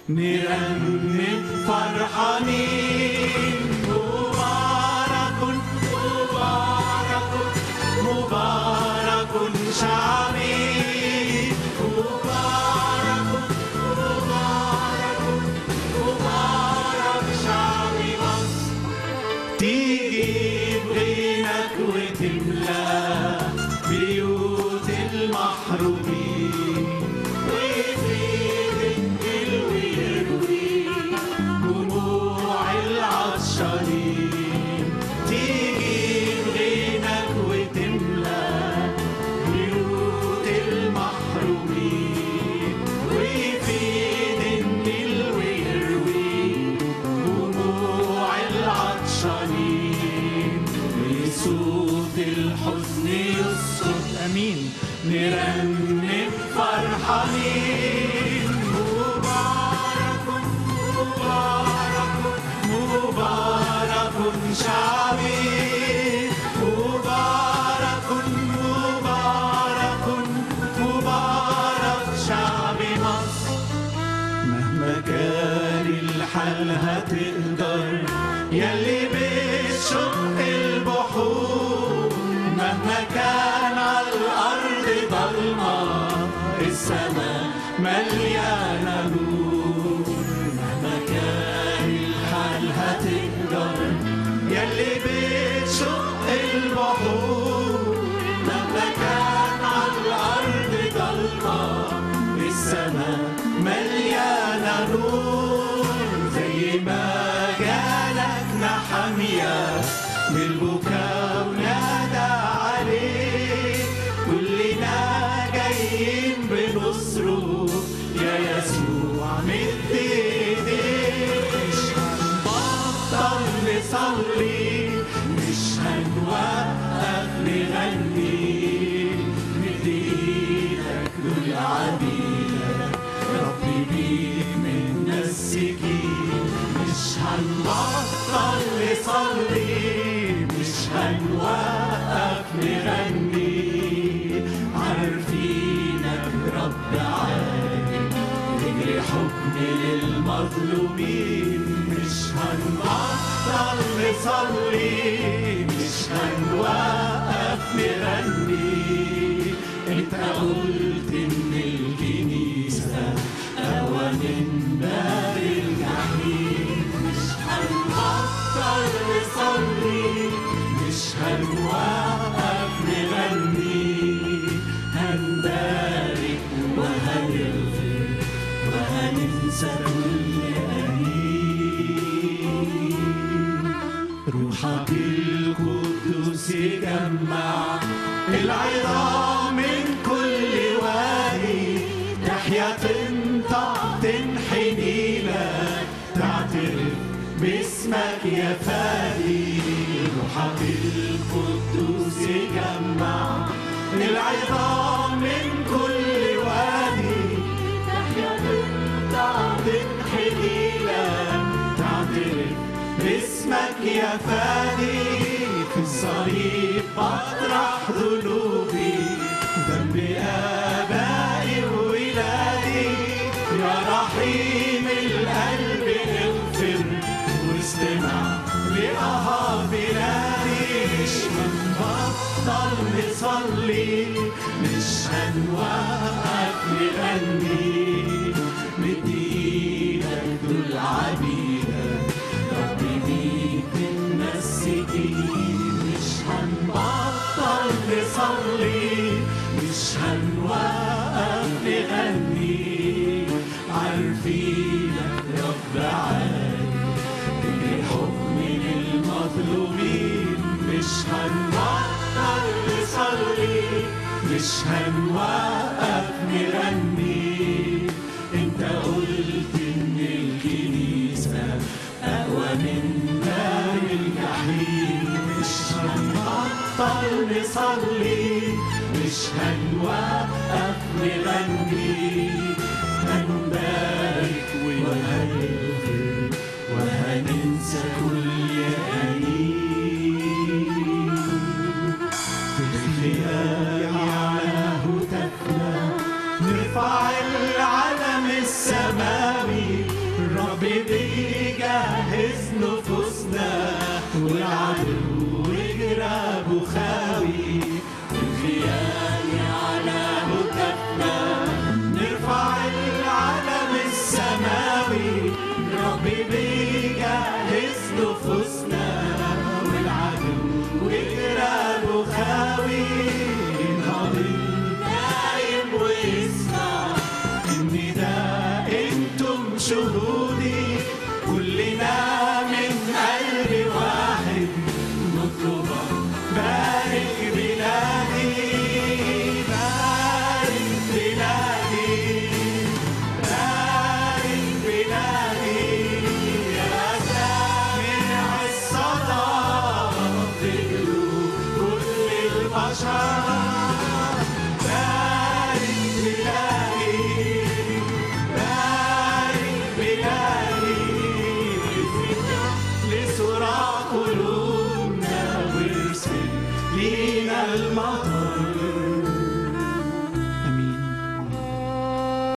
نرنم فرحانين مبارك مبارك مبارك شعبي مبارك مبارك مبارك شعبي مصر تيجي بغينك وتملى بيوت المحرومين ويفيد الكل ويروي دموع العطشانين تيجي بغينك وتملى بيوت المحرومين ويفيد النيل ويروي دموع العطشانين بصوت الحزن يسقط امين نرنم فرحانين مبارك مبارك مبارك شعبي مبارك مبارك مبارك شعبي مصر مهما كان الحال هتقدر يلي بتشق البحور مهما كان على الأرض ضلمة السماء مليانة نور مهما كان الحال هتقدر يلي بتشق البحور مهما كان على الأرض ضلمة السماء مليانة نور زي ما جالك نحمية بالبكاء ونادى عليه كلنا جايين بنصره يا يسوع مد ايديك مش هنبطل نصلي مش هنوقف نغني مد ايدك دول عبيدك ربي بيك منا السكين مش هنبطل نصلي مش هنوقف نغني عارفينك رب عادل تجري حكم للمظلومين مش هنبطل نصلي مش هنوقف نغني انت قلت ان الكنيسة اقوى من نار الجحيم مش هنبطل نصلي مش هنوقف نغني هنبارك وهنغفر وهننسى كل أنين روحك القدوس يجمع العظام من كل وادي تحيا تنطق تنحني لك تعترف باسمك يا فادي روحك القدوس يجمع العظام من كل وادي تحيا تنطق تنحني لك تعترف باسمك يا فادي في الصليب بطرح ذنوبي ذنب آبائي وولادي يا رحيم القلب اغفر واستمع لأها بلادي مش هنبطل نصلي مش هنوقف نغني مد ايدك دول عبيدك ربي بيك النسكين مش هنبطل نصلي مش هنوقف نغني عارفينك رب عالي تجري حكم للمظلومين مش هنبطل نصلي مش هنوقف نغني انت قلت ان الكنيسة اقوى من نار الجحيم مش هنبطل نصلي مش هنوقف نغني